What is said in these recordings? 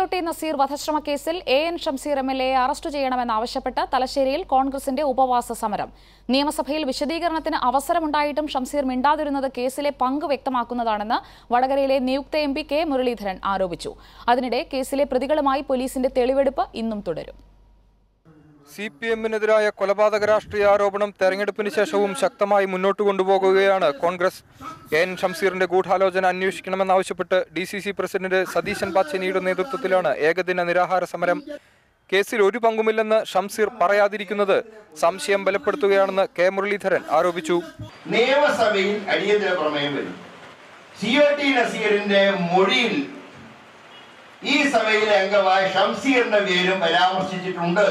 T Naseer വധശ്രമ കേസിൽ A N Shamseer M L എയെ അറസ്റ്റ് ചെയ്യണമെന്നാവശ്യപ്പെട്ട് തലശ്ശേരിയിൽ കോൺഗ്രസിന്റെ ഉപവാസ സമരം നിയമസഭയിൽ വിശദീകരണത്തിന് അവസരമുണ്ടായിട്ടും ഷംസീർ മിണ്ടാതിരുന്നത് കേസിലെ പങ്ക് വ്യക്തമാക്കുന്നതാണെന്ന് വടകരയിലെ നിയുക്ത എം പി കെ മുരളീധരൻ ആരോപിച്ചു അതിനിടെ കേസിലെ പ്രതികളുമായി പോലീസിന്റെ തെളിവെടുപ്പ് ഇന്നും തുടരും സി പി എമ്മിനെതിരായ കൊലപാതക രാഷ്ട്രീയ ആരോപണം തെരഞ്ഞെടുപ്പിന് ശേഷവും ശക്തമായി മുന്നോട്ട് കൊണ്ടുപോകുകയാണ് കോൺഗ്രസ് എ എൻ ഷംസീറിന്റെ ഗൂഢാലോചന അന്വേഷിക്കണമെന്നാവശ്യപ്പെട്ട് D C C president Satheesan പാച്ചേനിയുടെ നേതൃത്വത്തിലാണ് ഏകദിന നിരാഹാര സമരം കേസിൽ ഒരു പങ്കുമില്ലെന്ന് ഷംസീർ പറയാതിരിക്കുന്നത് സംശയം ബലപ്പെടുത്തുകയാണെന്ന് കെ മുരളീധരൻ ആരോപിച്ചു നിയമസഭയിൽ അടിയന്തര പ്രമേയം വരും സി ഒ ടി നസീറിന്റെ മൊഴിയിൽ ഈ സഭയിലെ അംഗമായ ഷംസീറിന്റെ പേരും പരാമർശിച്ചിട്ടുണ്ട്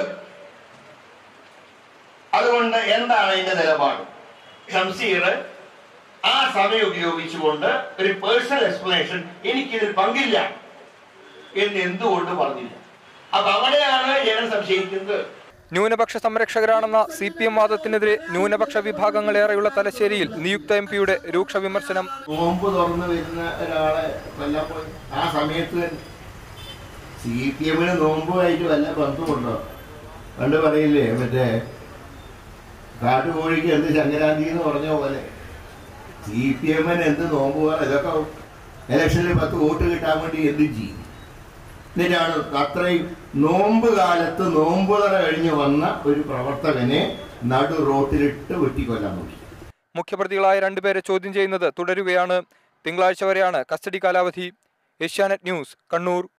അതുകൊണ്ട് എന്താണ് അതിന്റെ നിലപാട് ഷംസീർ ആ സമയം ഉപയോഗിച്ചുകൊണ്ട് ഒരു പേഴ്സണൽ എക്സ്പ്ലനേഷൻ എനിക്കിതിൽ പങ്കില്ല എന്ന് എന്തുകൊണ്ട് പറഞ്ഞില്ല അപ്പൊ അവിടെയാണ് ജനം സംശയിക്കുന്നത് ന്യൂനപക്ഷ സംരക്ഷകരാണെന്ന സി പി എം വാദത്തിനെതിരെ ന്യൂനപക്ഷ വിഭാഗങ്ങളേറെയുള്ള തലശ്ശേരിയിൽ നിയുക്ത എം പിയുടെ രൂക്ഷ വിമർശനം നോമ്പ് തുറന്ന് വരുന്ന ഒരാളെ കൊല്ലാൻ പോയി ആ സമയത്ത് സി പി എമ്മിന് നോമ്പുമായിട്ട് വല്ല ബന്ധമുണ്ടോ പണ്ട് പറയില്ലേ മറ്റേ കാട്ടുകോഴിക്ക് എന്ത് സംക്രാന്തി എന്ന് പറഞ്ഞ പോലെ സി പി എമ്മിന് എന്ത് നോമ്പ് വേണം ഇതൊക്കെ ഇലക്ഷനിൽ പത്ത് വോട്ട് കിട്ടാൻ വേണ്ടി എന്ത് ചെയ്യും എന്നിട്ടാണ് അത്രയും നോമ്പ് കാലത്ത് നോമ്പ് തറ കഴിഞ്ഞ് വന്ന ഒരു പ്രവർത്തകനെ നടു റോട്ടിലിട്ട് വെട്ടിക്കൊല്ലാൻ നോക്കി മുഖ്യപ്രതികളായ രണ്ടുപേരെ ചോദ്യം ചെയ്യുന്നത് തുടരുകയാണ് തിങ്കളാഴ്ച വരെയാണ് കസ്റ്റഡി കാലാവധി ഏഷ്യാനെറ്റ് ന്യൂസ് കണ്ണൂർ